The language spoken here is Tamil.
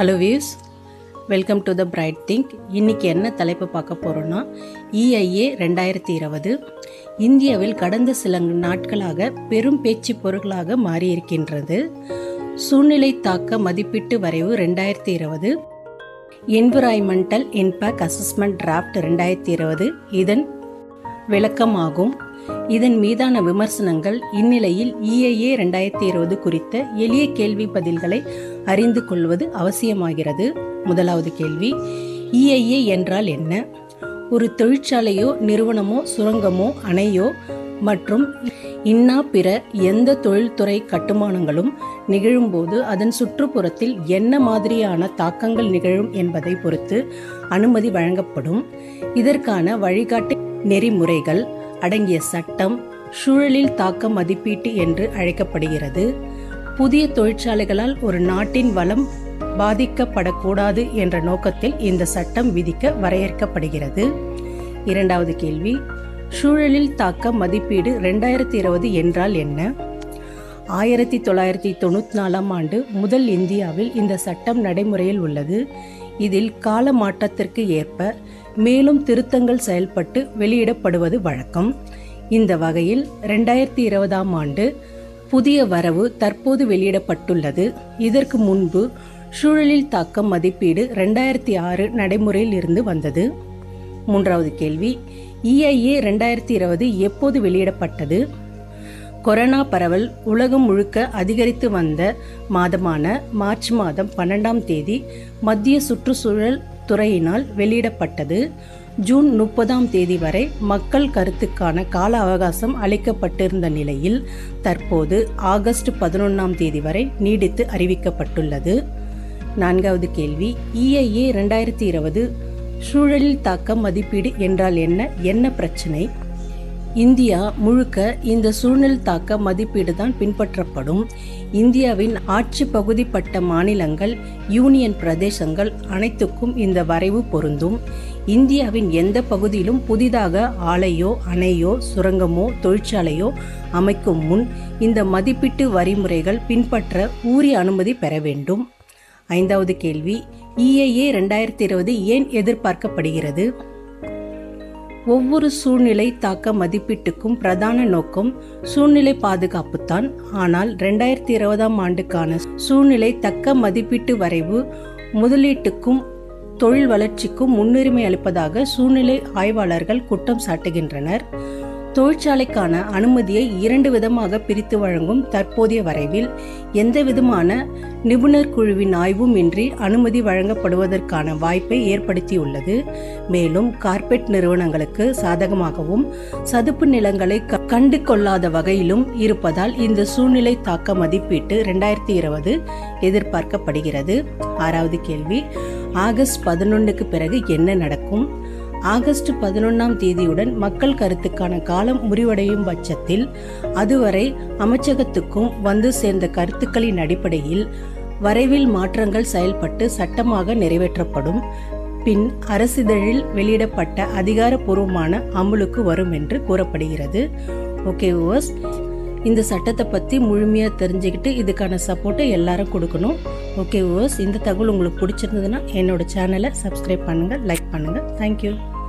hello views welcome to the bright think இன்னைக்கு என்ன தலைப்பு பார்க்க போகிறோன்னா இஐஏ ரெண்டாயிரத்தி இருபது இந்தியாவில் கடந்த சில நாட்களாக பெரும் பேச்சு பொருளாக மாறியிருக்கின்றது சூழ்நிலை தாக்க மதிப்பீட்டு வரைவு ரெண்டாயிரத்தி இருபது என்விரான்மெண்டல் இம்பேக்ட் அசஸ்மெண்ட் டிராஃப்ட் ரெண்டாயிரத்தி இருபது இதன் விளக்கமாகும் இதன் மீதான விமர்சனங்கள் இந்நிலையில் இஐஏ ரெண்டாயிரத்தி இருபது குறித்த எளிய கேள்வி பதில்களை அறிந்து கொள்வது அவசியமாகிறது முதலாவது கேள்வி இஐஏ என்றால் என்ன ஒரு தொழிற்சாலையோ நிறுவனமோ சுரங்கமோ அணையோ மற்றும் இன்னா பிற எந்த தொழில்துறை கட்டுமானங்களும் நிகழும்போது அதன் சுற்றுப்புறத்தில் என்ன மாதிரியான தாக்கங்கள் நிகழும் என்பதை பொறுத்து அனுமதி வழங்கப்படும் இதற்கான வழிகாட்டு நெறிமுறைகள் அடங்கிய சட்டம் சூழலில் தாக்க மதிப்பீட்டு என்று அழைக்கப்படுகிறது புதிய தொழிற்சாலைகளால் ஒரு நாட்டின் வளம் பாதிக்கப்படக்கூடாது என்ற நோக்கத்தில் இந்த சட்டம் விதிக்க வரையறுக்கப்படுகிறது இரண்டாவது கேள்வி சூழலில் தாக்க மதிப்பீடு ரெண்டாயிரத்தி இருபது என்றால் என்ன ஆயிரத்தி தொள்ளாயிரத்தி தொண்ணூற்றி நாலாம் ஆண்டு முதல் இந்தியாவில் இந்த சட்டம் நடைமுறையில் உள்ளது இதில் கால மாற்றத்திற்கு ஏற்ப மேலும் திருத்தங்கள் செயல்பட்டு வெளியிடப்படுவது வழக்கம் இந்த வகையில் ரெண்டாயிரத்தி இருபதாம் ஆண்டு புதிய வரவு தற்போது வெளியிடப்பட்டுள்ளது இதற்கு முன்பு சூழலில் தாக்கம் மதிப்பீடு ரெண்டாயிரத்தி ஆறு நடைமுறையில் இருந்து வந்தது மூன்றாவது கேள்வி இஐஏ ரெண்டாயிரத்தி இருபது எப்போது வெளியிடப்பட்டது கொரோனா பரவல் உலகம் முழுக்க அதிகரித்து வந்த மாதமான மார்ச் மாதம் பன்னெண்டாம் தேதி மத்திய சுற்றுச்சூழல் துறையினால் வெளியிடப்பட்டது ஜூன் முப்பதாம் தேதி வரை மக்கள் கருத்துக்கான கால அவகாசம் அளிக்கப்பட்டிருந்த நிலையில் தற்போது ஆகஸ்ட் பதினொன்றாம் தேதி வரை நீடித்து அறிவிக்கப்பட்டுள்ளது நான்காவது கேள்வி இஐஏ ரெண்டாயிரத்தி இருபது சூழலில் தாக்க மதிப்பீடு என்றால் என்ன என்ன பிரச்சனை இந்தியா முழுக்க இந்த சூழ்நிலை தாக்க மதிப்பீடு தான் பின்பற்றப்படும் இந்தியாவின் ஆட்சி பகுதிப்பட்ட மாநிலங்கள் யூனியன் பிரதேசங்கள் அனைத்துக்கும் இந்த வரைவு பொருந்தும் இந்தியாவின் எந்த பகுதியிலும் புதிதாக ஆலையோ அணையோ சுரங்கமோ தொழிற்சாலையோ அமைக்கும் முன் இந்த மதிப்பீட்டு வரிமுறைகள் பின்பற்ற உரிய அனுமதி பெற வேண்டும் ஐந்தாவது கேள்வி இஏஏ ரெண்டாயிரத்தி இருபது ஏன் எதிர்பார்க்கப்படுகிறது ஒவ்வொரு சூழ்நிலை தாக்க மதிப்பீட்டுக்கும் பிரதான நோக்கம் சூழ்நிலை பாதுகாப்பு தான் ஆனால் ரெண்டாயிரத்தி இருபதாம் ஆண்டுக்கான சூழ்நிலை தக்க மதிப்பீட்டு வரைவு முதலீட்டுக்கும் தொழில் வளர்ச்சிக்கும் முன்னுரிமை அளிப்பதாக சூழ்நிலை ஆய்வாளர்கள் குற்றம் சாட்டுகின்றனர் தொழிற்சாலைக்கான அனுமதியை இரண்டு விதமாக பிரித்து வழங்கும் தற்போதைய வரைவில் எந்த விதமான நிபுணர் குழுவின் ஆய்வும் இன்றி அனுமதி வழங்கப்படுவதற்கான வாய்ப்பை ஏற்படுத்தியுள்ளது மேலும் கார்ப்பரேட் நிறுவனங்களுக்கு சாதகமாகவும் சதுப்பு நிலங்களை கண்டு கொள்ளாத வகையிலும் இருப்பதால் இந்த சூழ்நிலை தாக்க மதிப்பீட்டு ரெண்டாயிரத்தி இருபது எதிர்பார்க்கப்படுகிறது ஆறாவது கேள்வி ஆகஸ்ட் பதினொன்றுக்கு பிறகு என்ன நடக்கும் ஆகஸ்ட் பதினொன்றாம் தேதியுடன் மக்கள் கருத்துக்கான காலம் முடிவடையும் பட்சத்தில் அதுவரை அமைச்சகத்துக்கும் வந்து சேர்ந்த கருத்துக்களின் அடிப்படையில் வரைவில் மாற்றங்கள் செயல்பட்டு சட்டமாக நிறைவேற்றப்படும் பின் அரசிதழில் வெளியிடப்பட்ட அதிகாரப்பூர்வமான அமலுக்கு வரும் என்று கூறப்படுகிறது ஓகே ஓவர்ஸ் இந்த சட்டத்தை பற்றி முழுமையாக தெரிஞ்சுக்கிட்டு இதுக்கான சப்போர்ட்டை எல்லாரும் கொடுக்கணும் ஓகே ஓவர்ஸ் இந்த தகவல் உங்களுக்கு பிடிச்சிருந்ததுன்னா என்னோட சேனலை சப்ஸ்கிரைப் பண்ணுங்கள் லைக் பண்ணுங்கள் தேங்க்யூ